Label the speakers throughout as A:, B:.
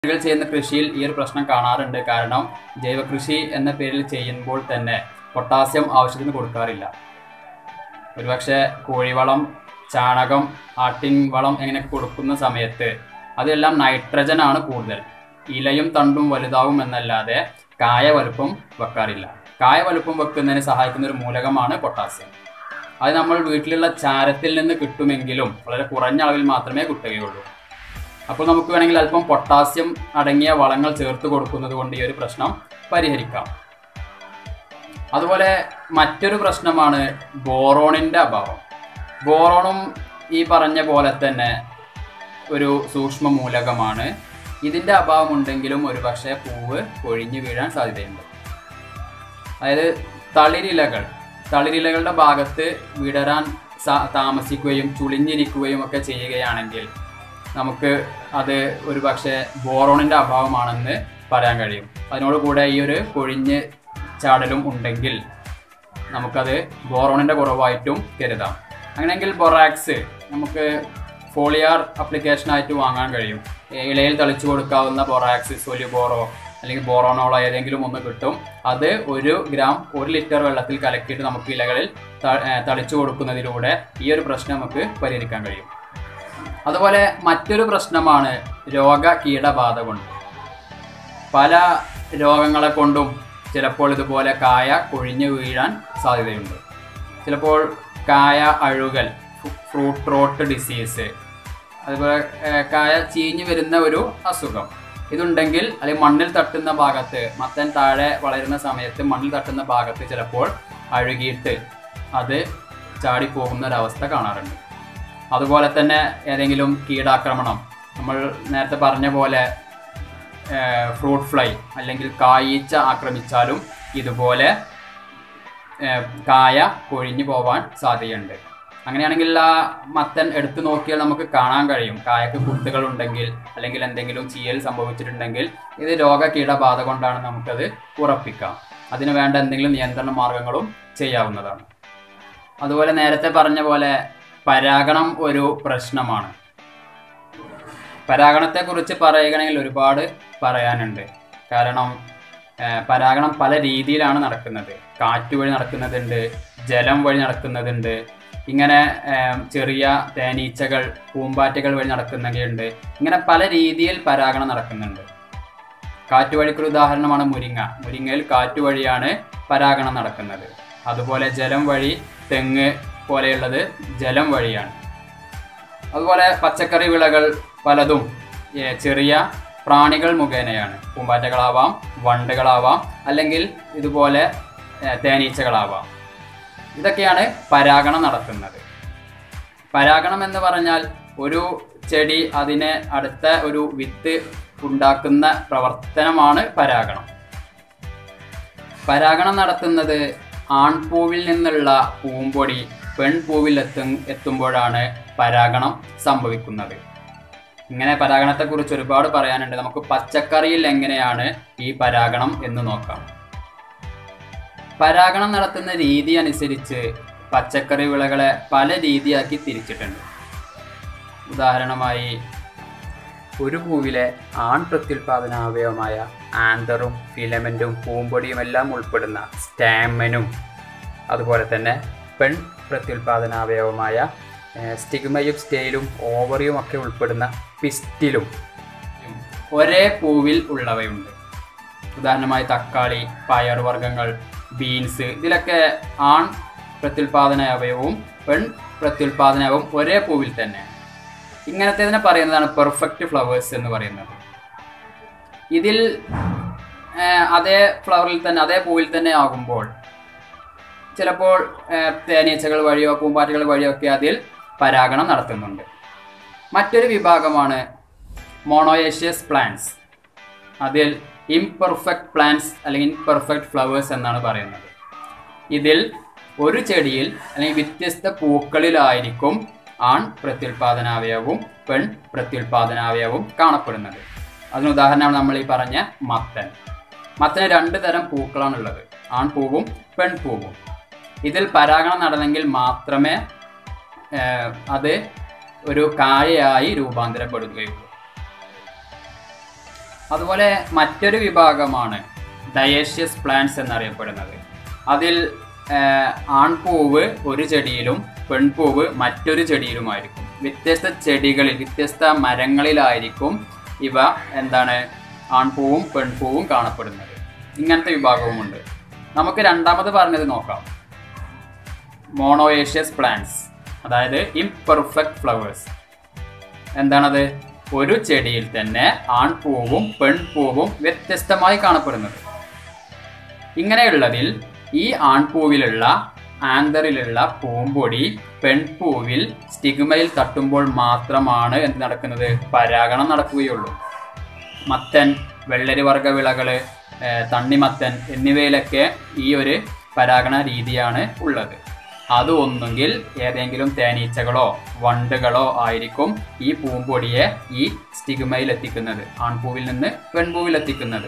A: കൾ ചെയ്യുന്ന കൃഷിയിൽ ഈ ഒരു പ്രശ്നം കാണാറുണ്ട് കാരണം ജൈവ കൃഷി എന്ന പേരിൽ ചെയ്യുമ്പോൾ തന്നെ പൊട്ടാസ്യം ആവശ്യത്തിന് കൊടുക്കാറില്ല ഒരുപക്ഷെ കോഴിവളം ചാണകം ആട്ടിൻ വളം എങ്ങനെയൊക്കെ കൊടുക്കുന്ന സമയത്ത് അതെല്ലാം നൈട്രജൻ ആണ് കൂടുതൽ ഇലയും തണ്ടും വലുതാവും എന്നല്ലാതെ കായ വലുപ്പം വെക്കാറില്ല കായ വലുപ്പം വെക്കുന്നതിന് സഹായിക്കുന്ന ഒരു മൂലകമാണ് പൊട്ടാസ്യം അത് നമ്മൾ വീട്ടിലുള്ള ചാരത്തിൽ നിന്ന് കിട്ടുമെങ്കിലും വളരെ കുറഞ്ഞ അളവിൽ മാത്രമേ കിട്ടുകയുള്ളൂ അപ്പോൾ നമുക്ക് വേണമെങ്കിൽ അല്പം പൊട്ടാസ്യം അടങ്ങിയ വളങ്ങൾ ചേർത്ത് കൊടുക്കുന്നത് കൊണ്ട് ഈ ഒരു പ്രശ്നം പരിഹരിക്കാം അതുപോലെ മറ്റൊരു പ്രശ്നമാണ് ബോറോണിന്റെ അഭാവം ബോറോണും ഈ പറഞ്ഞ പോലെ തന്നെ ഒരു സൂക്ഷ്മ മൂലകമാണ് ഇതിന്റെ അഭാവം ഉണ്ടെങ്കിലും ഒരുപക്ഷെ പൂവ് കൊഴിഞ്ഞു വീഴാൻ സാധ്യതയുണ്ട് അതായത് തളിരിലകൾ തളിരിലകളുടെ ഭാഗത്ത് വിടരാൻ സ- താമസിക്കുകയും ചുളിഞ്ഞിരിക്കുകയും ഒക്കെ ചെയ്യുകയാണെങ്കിൽ നമുക്ക് അത് ഒരു പക്ഷേ ബോറോണിന്റെ അഭാവമാണെന്ന് പറയാൻ കഴിയും അതിനോട് കൂടെ ഈ ഒരു കൊഴിഞ്ഞ് ചാടലും ഉണ്ടെങ്കിൽ നമുക്കത് ബോറോണിന്റെ കുറവായിട്ടും കരുതാം അങ്ങനെയെങ്കിൽ ബൊറാക്സ് നമുക്ക് ഫോളിയാർ ആപ്ലിക്കേഷനായിട്ട് വാങ്ങാൻ കഴിയും ഏ- ഇലയിൽ തളിച്ചു കൊടുക്കാവുന്ന ബൊറാക്സ് സൊല്യുബോറോ അല്ലെങ്കിൽ ബോറോണോളോ ഏതെങ്കിലും ഒന്ന് കിട്ടും അത് ഒരു ഗ്രാം ഒരു ലിറ്റർ വെള്ളത്തിൽ കലക്കിയിട്ട് നമുക്ക് ഇലകളിൽ ത- ഏ, തളിച്ചു കൊടുക്കുന്നതിലൂടെ ഈ ഒരു പ്രശ്നം നമുക്ക് പരിഹരിക്കാൻ കഴിയും അതുപോലെ മറ്റൊരു പ്രശ്നമാണ് രോഗ കീടബാധ കൊണ്ട് പല രോഗങ്ങളെ കൊണ്ടും ചിലപ്പോൾ ഇതുപോലെ കായ കൊഴിഞ്ഞു വീഴാൻ സാധ്യതയുണ്ട് ചിലപ്പോൾ കായ അഴുകൽ ഫ്രൂട്ട് റോട്ട് ഡിസീസ് അതുപോലെ ഏഹ്, കായ ചീഞ്ഞു വരുന്ന ഒരു അസുഖം ഇതുണ്ടെങ്കിൽ അല്ലെങ്കിൽ മണ്ണിൽ തട്ടുന്ന ഭാഗത്ത് മത്തൻ താഴെ വളരുന്ന സമയത്ത് മണ്ണിൽ തട്ടുന്ന ഭാഗത്ത് ചിലപ്പോൾ അഴുകിയിട്ട് അത് ചാടിപ്പോകുന്ന ഒരവസ്ഥ കാണാറുണ്ട് അതുപോലെ തന്നെ ഏതെങ്കിലും കീടാക്രമണം നമ്മൾ നേരത്തെ പറഞ്ഞ പോലെ ഫ്രൂട്ട് ഫ്ലൈ അല്ലെങ്കിൽ കായീച്ച ആക്രമിച്ചാലും ഇതുപോലെ ഏഹ്, കായ കൊഴിഞ്ഞു പോവാൻ സാധ്യതയുണ്ട് അങ്ങനെയാണെങ്കിൽ ആ മത്തൻ എടുത്തു നോക്കിയാൽ നമുക്ക് കാണാൻ കഴിയും കായക്ക് കുത്തുകൾ ഉണ്ടെങ്കിൽ അല്ലെങ്കിൽ എന്തെങ്കിലും ചീയൽ സംഭവിച്ചിട്ടുണ്ടെങ്കിൽ ഇത് രോഗ കീടബാധ കൊണ്ടാണ് നമുക്കത് ഉറപ്പിക്കാം അതിന് വേണ്ട എന്തെങ്കിലും നിയന്ത്രണ മാർഗങ്ങളും ചെയ്യാവുന്നതാണ് അതുപോലെ നേരത്തെ പറഞ്ഞ പോലെ പരാഗണം ഒരു പ്രശ്നമാണ് പരാഗണത്തെക്കുറിച്ച് പറയുകയാണെങ്കിൽ ഒരുപാട് പറയാനുണ്ട് കാരണം ആ, പരാഗണം പല രീതിയിലാണ് നടക്കുന്നത് കാറ്റ് വഴി നടക്കുന്നതുണ്ട് ജലം വഴി നടക്കുന്നതുണ്ട് ഇങ്ങനെ ആ, ചെറിയ തേനീച്ചകൾ പൂമ്പാറ്റകൾ വഴി നടക്കുന്നവയുണ്ട് ഇങ്ങനെ പല രീതിയിൽ പരാഗണം നടക്കുന്നുണ്ട് കാറ്റ് വഴിക്കൊരു ഉദാഹരണമാണ് മുരിങ്ങ മുരിങ്ങയിൽ കാറ്റ് വഴിയാണ് പരാഗണം നടക്കുന്നത് അതുപോലെ ജലം വഴി തെങ്ങ് പോലെയുള്ളത് ജലം വഴിയാണ് അതുപോലെ പച്ചക്കറി വിളകൾ പലതും ഏ, ചെറിയ പ്രാണികൾ മുഖേനയാണ് പൂമ്പാറ്റകളാവാം വണ്ടുകളാവാം അല്ലെങ്കിൽ ഇതുപോലെ ഏ, തേനീച്ചകളാവാം ഇതൊക്കെയാണ് പരാഗണം നടത്തുന്നത് പരാഗണം എന്ന് പറഞ്ഞാൽ ഒരു ചെടി അതിനെ അടുത്ത ഒരു വിത്ത് ഉണ്ടാക്കുന്ന പ്രവർത്തനമാണ് പരാഗണം പരാഗണം നടത്തുന്നത് ആൺപൂവിൽ നിന്നുള്ള പൂമ്പൊടി പെൺപൂവിൽ എത്തു എത്തുമ്പോഴാണ് പരാഗണം സംഭവിക്കുന്നത് ഇങ്ങനെ പരാഗണത്തെക്കുറിച്ച് ഒരുപാട് പറയാനുണ്ട് നമുക്ക് പച്ചക്കറിയിൽ എങ്ങനെയാണ് ഈ പരാഗണം എന്ന് നോക്കാം പരാഗണം നടത്തുന്ന രീതി അനുസരിച്ച് പച്ചക്കറി വിളകളെ പല രീതിയാക്കി തിരിച്ചിട്ടുണ്ട് ഉദാഹരണമായി ഒരു പൂവിലെ ആൺ പ്രത്യുൽപാദന അവയവമായ ആന്തറും ഫിലമെൻറ്റും പൂമ്പൊടിയും എല്ലാം ഉൾപ്പെടുന്ന സ്റ്റാമനും അതുപോലെ തന്നെ പെൺ പ്രത്യുൽപാദന അവയവമായ ഏഹ്, സ്റ്റിഗ്മയും സ്റ്റെയിലും ഓവറിയും ഒക്കെ ഉൾപ്പെടുന്ന പിസ്റ്റിലും ഒരേ പൂവിൽ ഉള്ളവയുണ്ട് ഉദാഹരണമായി തക്കാളി പയറുവർഗ്ഗങ്ങൾ ബീൻസ് ഇതിലൊക്കെ ആൺ പ്രത്യുൽപാദന അവയവവും പെൺ പ്രത്യുൽപാദന അവയവവും ഒരേ പൂവിൽ തന്നെ ഇങ്ങനത്തേതിനെ പറയുന്നതാണ് പെർഫെക്റ്റ് ഫ്ലവേഴ്സ് എന്ന് പറയുന്നത് ഇതിൽ ആ, അതേ ഫ്ലവറിൽ തന്നെ അതേ പൂവിൽ തന്നെ ആകുമ്പോൾ ചിലപ്പോൾ ആ, തേനീച്ചകൾ വഴിയോ പൂമ്പാറ്റകൾ വഴിയോ ഒക്കെ അതിൽ പരാഗണം നടത്തുന്നുണ്ട് മറ്റൊരു വിഭാഗമാണ് മോണോയേഷ്യസ് പ്ലാന്റ്സ് അതിൽ ഇംപെർഫെക്റ്റ് പ്ലാന്റ്സ് അല്ലെങ്കിൽ ഇംപെർഫെക്റ്റ് ഫ്ലവേഴ്സ് എന്നാണ് പറയുന്നത് ഇതിൽ ഒരു ചെടിയിൽ അല്ലെങ്കിൽ വ്യത്യസ്ത പൂക്കളിലായിരിക്കും ആൺ പ്രത്യുൽപാദനാവയവും പെൺ പ്രത്യുൽപാദനാവയവും കാണപ്പെടുന്നത് അതിന് ഉദാഹരണമാണ് നമ്മൾ ഈ പറഞ്ഞ മത്തൻ മത്തന് രണ്ട് തരം പൂക്കളാണുള്ളത് ആൺപൂവും പെൺപൂവും ഇതിൽ പരാഗണം നടന്നെങ്കിൽ മാത്രമേ ഏഹ്, അത് ഒരു കായയായി രൂപാന്തരപ്പെടുകയുള്ളൂ അതുപോലെ മറ്റൊരു വിഭാഗമാണ് ഡയേഷ്യസ് പ്ലാന്റ്സ് എന്നറിയപ്പെടുന്നത് അതിൽ ഏഹ്, ആൺപൂവ് ഒരു ചെടിയിലും പെൺപൂവ് മറ്റൊരു ചെടിയിലുമായിരിക്കും വ്യത്യസ്ത ചെടികളിൽ വ്യത്യസ്ത മരങ്ങളിലായിരിക്കും ഇവ എന്താണ് ആൺപൂവും പെൺപൂവും കാണപ്പെടുന്നത് ഇങ്ങനത്തെ വിഭാഗവുമുണ്ട് നമുക്ക് രണ്ടാമത് പറഞ്ഞത് നോക്കാം മോണോയേഷ്യസ് പ്ലാന്റ്സ് അതായത് ഇംപെർഫെക്റ്റ് ഫ്ലവേഴ്സ് എന്താണത് ഒരു ചെടിയിൽ തന്നെ ആൺപൂവും പെൺപൂവും വ്യത്യസ്തമായി കാണപ്പെടുന്നത് ഇങ്ങനെയുള്ളതിൽ ഈ ആൺപൂവിലുള്ള ആന്തറിലുള്ള പൂമ്പൊടി പെൺപൂവിൽ സ്റ്റിഗ്മയിൽ തട്ടുമ്പോൾ മാത്രമാണ് എന്ത് നടക്കുന്നത് പരാഗണം നടക്കുകയുള്ളൂ മത്തൻ വെള്ളരി വർഗ വിളകള് ഏഹ് തണ്ണിമത്തൻ എന്നിവയിലൊക്കെ ഈ ഒരു പരാഗണ രീതിയാണ് ഉള്ളത് അത് ഒന്നുകിൽ ഏതെങ്കിലും തേനീച്ചകളോ വണ്ടുകളോ ആയിരിക്കും ഈ പൂമ്പൊടിയെ ഈ സ്റ്റിഗ്മയിൽ എത്തിക്കുന്നത് ആൺപൂവിൽ നിന്ന് പെൺപൂവിൽ എത്തിക്കുന്നത്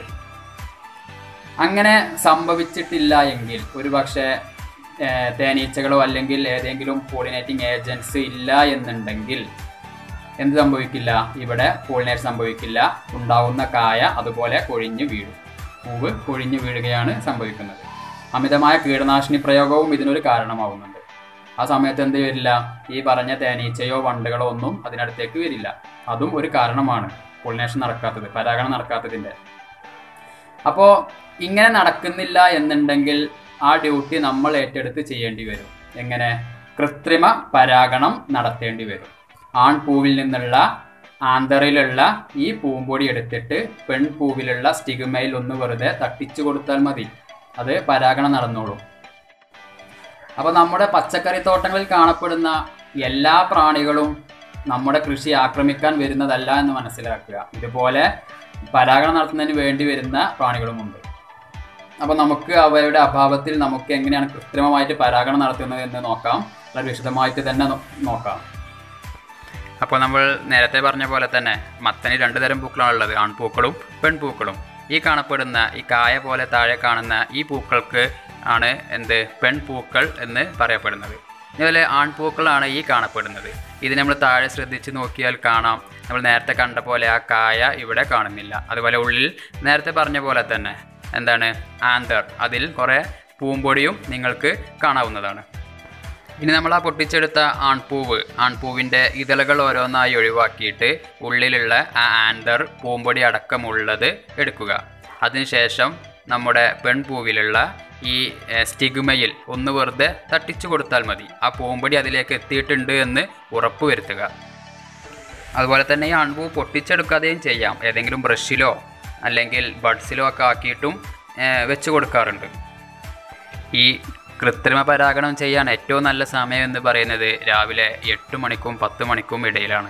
A: അങ്ങനെ സംഭവിച്ചിട്ടില്ല എങ്കിൽ ഒരുപക്ഷെ ഏഹ്, തേനീച്ചകളോ അല്ലെങ്കിൽ ഏതെങ്കിലും പോളിനേറ്റിംഗ് ഏജൻസ് ഇല്ല എന്നുണ്ടെങ്കിൽ എന്ത് സംഭവിക്കില്ല ഇവിടെ പോളിനേറ്റ് സംഭവിക്കില്ല ഉണ്ടാവുന്ന കായ അതുപോലെ കൊഴിഞ്ഞു വീഴും പൂവ് കൊഴിഞ്ഞു വീഴുകയാണ് സംഭവിക്കുന്നത് അമിതമായ കീടനാശിനി പ്രയോഗവും ഇതിനൊരു കാരണമാവുന്നുണ്ട് ആ സമയത്ത് എന്ത് വരില്ല ഈ പറഞ്ഞ തേനീച്ചയോ വണ്ടുകളോ ഒന്നും അതിനടുത്തേക്ക് വരില്ല അതും ഒരു കാരണമാണ് പോളിനേഷൻ നടക്കാത്തത് പരാഗണം നടക്കാത്തതിൻ്റെ അപ്പോൾ ഇങ്ങനെ നടക്കുന്നില്ല എന്നുണ്ടെങ്കിൽ ആ ഡ്യൂട്ടി നമ്മൾ ഏറ്റെടുത്ത് ചെയ്യേണ്ടി വരും എങ്ങനെ കൃത്രിമ പരാഗണം നടത്തേണ്ടി വരും ആൺപൂവിൽ നിന്നുള്ള ആന്തറിലുള്ള ഈ പൂമ്പൊടി എടുത്തിട്ട് പെൺപൂവിലുള്ള സ്റ്റിഗ്മയിൽ ഒന്ന് വെറുതെ തട്ടിച്ചു കൊടുത്താൽ മതി അത് പരാഗണം നടന്നോളും അപ്പോൾ നമ്മുടെ പച്ചക്കറി തോട്ടങ്ങളിൽ കാണപ്പെടുന്ന എല്ലാ പ്രാണികളും നമ്മുടെ കൃഷി ആക്രമിക്കാൻ വരുന്നതല്ല എന്ന് മനസ്സിലാക്കുക ഇതുപോലെ പരാഗണം നടത്തുന്നതിന് വേണ്ടി വരുന്ന പ്രാണികളുമുണ്ട് അപ്പോൾ നമുക്ക് അവയുടെ അഭാവത്തിൽ നമുക്ക് എങ്ങനെയാണ് കൃത്രിമമായിട്ട് പരാഗണം നടത്തുന്നത് എന്ന് നോക്കാം വളരെ വിശദമായിട്ട് തന്നെ നോ- നോക്കാം അപ്പോൾ നമ്മൾ നേരത്തെ പറഞ്ഞ പോലെ തന്നെ മത്തന് രണ്ട് തരം പൂക്കളാണുള്ളത് ആൺപൂക്കളും പെൺപൂക്കളും ഈ കാണപ്പെടുന്ന ഈ കായ പോലെ താഴെ കാണുന്ന ഈ പൂക്കൾക്ക് ആണ് എന്ത് പെൺപൂക്കൾ എന്ന് പറയപ്പെടുന്നത് അതുപോലെ ആൺപൂക്കളാണ് ഈ കാണപ്പെടുന്നത് ഇത് നമ്മൾ താഴെ ശ്രദ്ധിച്ച് നോക്കിയാൽ കാണാം നമ്മൾ നേരത്തെ കണ്ട പോലെ ആ കായ ഇവിടെ കാണുന്നില്ല അതുപോലെ ഉള്ളിൽ നേരത്തെ പറഞ്ഞ പോലെ തന്നെ എന്താണ് ആന്തർ അതിൽ കുറേ പൂമ്പൊടിയും നിങ്ങൾക്ക് കാണാവുന്നതാണ് ഇനി നമ്മൾ ആ പൊട്ടിച്ചെടുത്ത ആൺപൂവ് ആൺപൂവിൻ്റെ ഇതളുകൾ ഓരോന്നായി ഒഴിവാക്കിയിട്ട് ഉള്ളിലുള്ള ആ ആന്തർ പൂമ്പൊടി അടക്കമുള്ളത് എടുക്കുക അതിനുശേഷം നമ്മുടെ പെൺപൂവിലുള്ള ഈ ഏഹ്, സ്റ്റിഗ്മയിൽ ഒന്ന് വെറുതെ തട്ടിച്ചു കൊടുത്താൽ മതി ആ പൂമ്പൊടി അതിലേക്ക് എത്തിയിട്ടുണ്ട് എന്ന് ഉറപ്പ് വരുത്തുക അതുപോലെ തന്നെ ഈ ആൺപൂ പൊട്ടിച്ചെടുക്കാതെയും ചെയ്യാം ഏതെങ്കിലും ബ്രഷിലോ അല്ലെങ്കിൽ ബഡ്സിലോ ഒക്കെ ആക്കിയിട്ടും ഏഹ്, വെച്ച് കൊടുക്കാറുണ്ട് ഈ കൃത്രിമ പരാഗണം ചെയ്യാൻ ഏറ്റവും നല്ല സമയം എന്ന് പറയുന്നത് രാവിലെ എട്ട് മണിക്കും പത്ത് മണിക്കും ഇടയിലാണ്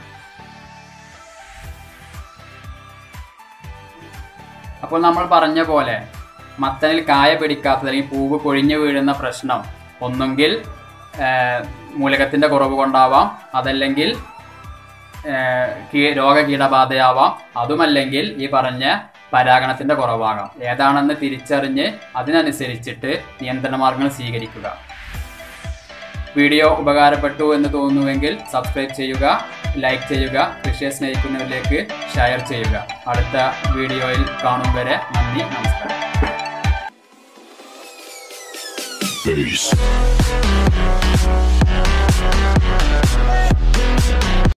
A: അപ്പോൾ നമ്മൾ പറഞ്ഞ പോലെ മത്തനിൽ കായ പിടിക്കാത്തത് അല്ലെങ്കിൽ പൂവ് കൊഴിഞ്ഞു വീഴുന്ന പ്രശ്നം ഒന്നുകിൽ ഏഹ്, മൂലകത്തിൻ്റെ കുറവ് കൊണ്ടാവാം അതല്ലെങ്കിൽ ഏഹ്, കീ- രോഗകീടബാധയാവാം അതുമല്ലെങ്കിൽ ഈ പറഞ്ഞ പരാഗണത്തിന്റെ കുറവാകാം ഏതാണെന്ന് തിരിച്ചറിഞ്ഞ് അതിനനുസരിച്ചിട്ട് നിയന്ത്രണ മാർഗങ്ങൾ സ്വീകരിക്കുക വീഡിയോ ഉപകാരപ്പെട്ടു എന്ന് തോന്നുന്നുവെങ്കിൽ സബ്സ്ക്രൈബ് ചെയ്യുക ലൈക്ക് ചെയ്യുക കൃഷിയെ സ്നേഹിക്കുന്നവരിലേക്ക് ഷെയർ ചെയ്യുക അടുത്ത വീഡിയോയിൽ കാണും വരെ നന്ദി നമസ്കാരം
B: Peace.